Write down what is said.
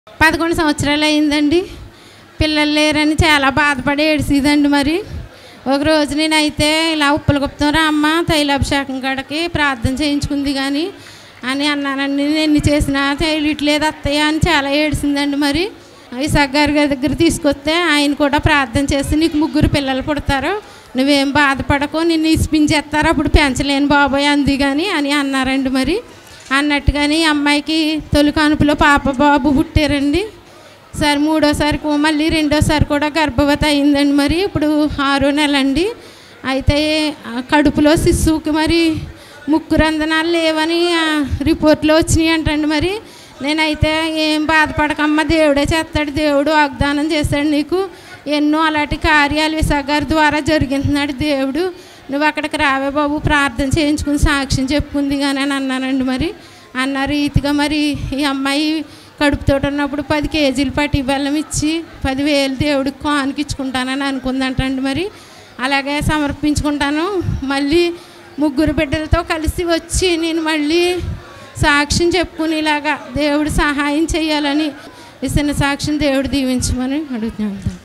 పదకొండు సంవత్సరాలు అయిందండి పిల్లలు లేరని చాలా బాధపడి ఏడిసిదండి మరి ఒక రోజు నేనైతే ఇలా ఉప్పుల గుప్తం అమ్మ తైలాభిషేకం కాడకి ప్రార్థన చేయించుకుంది కానీ అని అన్నానండి నేను ఎన్ని చేసినా తైలిట్లేదు అత్తయ్య అని చాలా ఏడిసిందండి మరి ఇసాక్ గారి దగ్గర తీసుకొస్తే ఆయన కూడా ప్రార్థన చేసి నీకు ముగ్గురు పిల్లలు పుడతారు నువ్వేం బాధపడకు నిన్ను ఇసిపించేస్తారు అప్పుడు పెంచలేను బాబాయ్ అంది కానీ అని అన్నారండి మరి అన్నట్టుగాని ఈ అమ్మాయికి తొలి కానుపులో పాప బాబు పుట్టారండి సరే మూడోసారి కూ- మళ్ళీ రెండోసారి కూడా గర్భవతి అయిందండి మరి ఇప్పుడు ఆరో నెల అండి అయితే ఆ కడుపులో శిశువుకి మరి ముక్కు రంధనాలు లేవని ఆ, రిపోర్ట్లో వచ్చినాయి అంటండి మరి నేనైతే ఏం బాధపడకమ్మా దేవుడే చేస్తాడు దేవుడు వాగ్దానం చేస్తాడు నీకు ఎన్నో అలాంటి కార్యాలు విశాఖ గారి ద్వారా జరిగిస్తున్నాడు దేవుడు నువ్వు అక్కడికి రావే బాబు ప్రార్థన చేయించుకుని సాక్ష్యం చెప్పుకుంది కానీ అని అన్నానండి మరి అన్న రీతిగా మరి ఈ అమ్మాయి కడుపుతో ఉన్నప్పుడు పది కేజీలు పట్టి బెల్లం ఇచ్చి పదివేలు దేవుడికి కానుకిచ్చుకుంటానని అనుకుందంటండి మరి అలాగే సమర్పించుకుంటాను మళ్ళీ ముగ్గురు బిడ్డలతో కలిసి వచ్చి నేను మళ్ళీ సాక్ష్యం చెప్పుకునేలాగా దేవుడు సహాయం చేయాలని ఇసిన సాక్ష్యం దేవుడు దీవించమని అడుగుతున్నాను